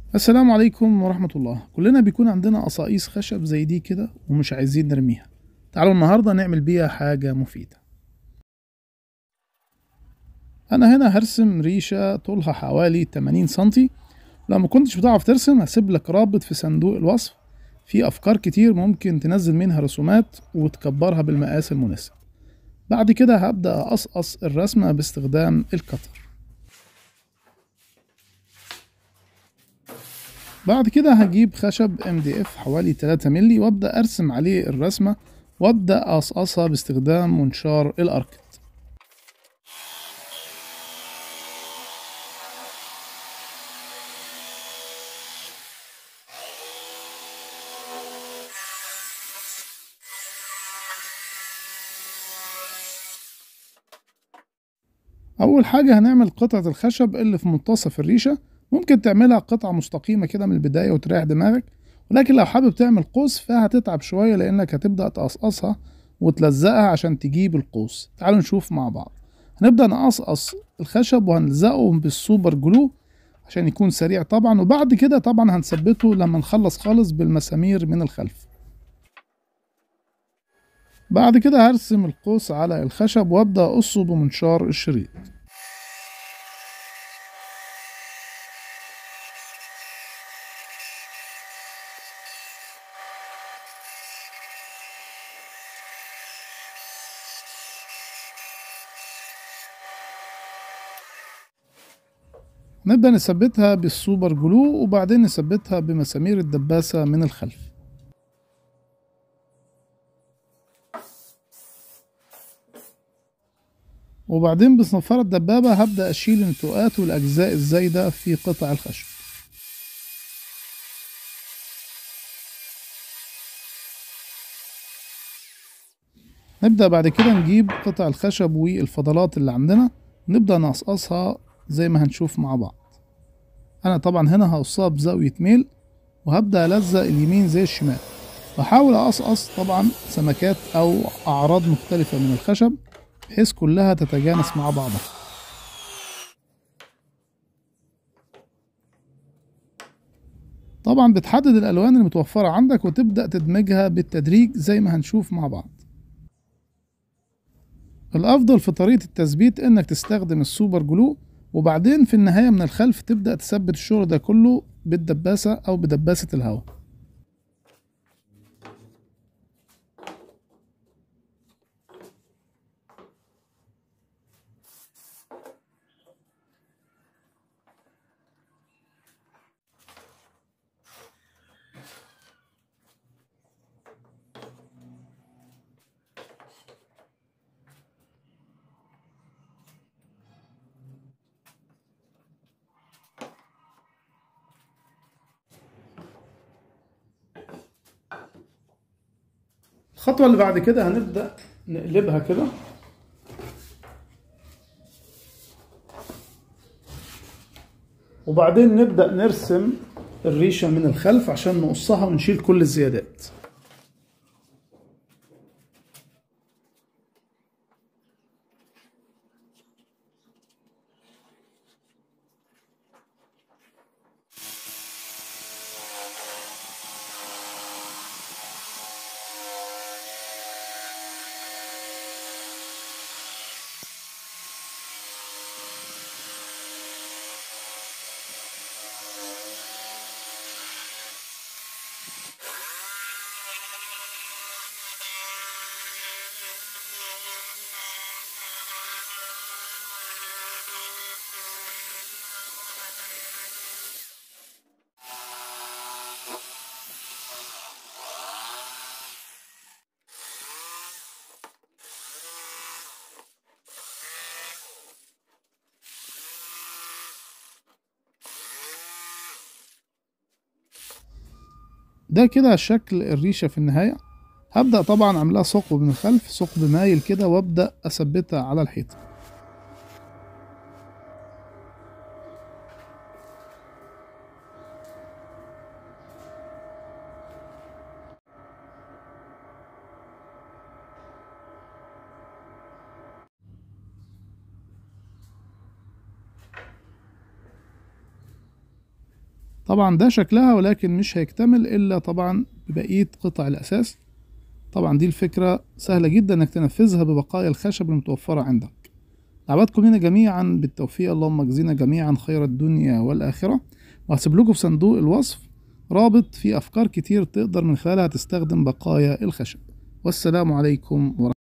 السلام عليكم ورحمة الله كلنا بيكون عندنا قصاقيس خشب زي دي كده ومش عايزين نرميها تعالوا النهاردة نعمل بيها حاجة مفيدة أنا هنا هرسم ريشة طولها حوالي 80 سنتي لو ما كنتش بتعرف ترسم هسيب لك رابط في صندوق الوصف في أفكار كتير ممكن تنزل منها رسومات وتكبرها بالمقاس المناسب بعد كده هبدأ أقصقص الرسمة باستخدام القطر بعد كده هجيب خشب ام دي اف حوالي 3 مللي وابدا ارسم عليه الرسمه وابدا اقصقصها باستخدام منشار الاركت اول حاجه هنعمل قطعه الخشب اللي في منتصف الريشه ممكن تعملها قطعة مستقيمة كده من البداية وتريح دماغك ولكن لو حابب تعمل قوس فهتتعب شوية لأنك هتبدأ تقصقصها وتلزقها عشان تجيب القوس تعالوا نشوف مع بعض هنبدأ نقصقص الخشب وهنلزقه بالسوبر جلو عشان يكون سريع طبعا وبعد كده طبعا هنثبته لما نخلص خالص بالمسامير من الخلف بعد كده هرسم القوس على الخشب وابدأ اقصه بمنشار الشريط نبدأ نثبتها بالسوبر جلو وبعدين نثبتها بمسامير الدباسة من الخلف وبعدين بصنفرة الدبابة هبدأ أشيل النتوءات والأجزاء الزايدة في قطع الخشب نبدأ بعد كده نجيب قطع الخشب والفضلات اللي عندنا نبدأ نقصقصها زي ما هنشوف مع بعض انا طبعا هنا هقصها بزاوية ميل وهبدأ ألزق اليمين زي الشمال واحاول اقصقص طبعا سمكات او اعراض مختلفة من الخشب بحيث كلها تتجانس مع بعضها طبعا بتحدد الالوان المتوفرة عندك وتبدأ تدمجها بالتدريج زي ما هنشوف مع بعض الافضل في طريقة التثبيت انك تستخدم السوبر جلو وبعدين في النهاية من الخلف تبدأ تثبت الشغل ده كله بالدباسة أو بدباسة الهواء الخطوة اللي بعد كده هنبدأ نقلبها كده وبعدين نبدأ نرسم الريشة من الخلف عشان نقصها ونشيل كل الزيادات ده كده شكل الريشة في النهاية هبدأ طبعا أعملها ثقب من الخلف ثقب مايل كده وأبدأ أثبتها على الحيطة طبعا ده شكلها ولكن مش هيكتمل إلا طبعا ببقية قطع الأساس طبعا دي الفكرة سهلة جدا انك تنفذها ببقايا الخشب المتوفرة عندك دعواتكم لنا جميعا بالتوفيق اللهم اجزينا جميعا خير الدنيا والآخرة وهسيب لكم في صندوق الوصف رابط فيه أفكار كتير تقدر من خلالها تستخدم بقايا الخشب والسلام عليكم ورحمة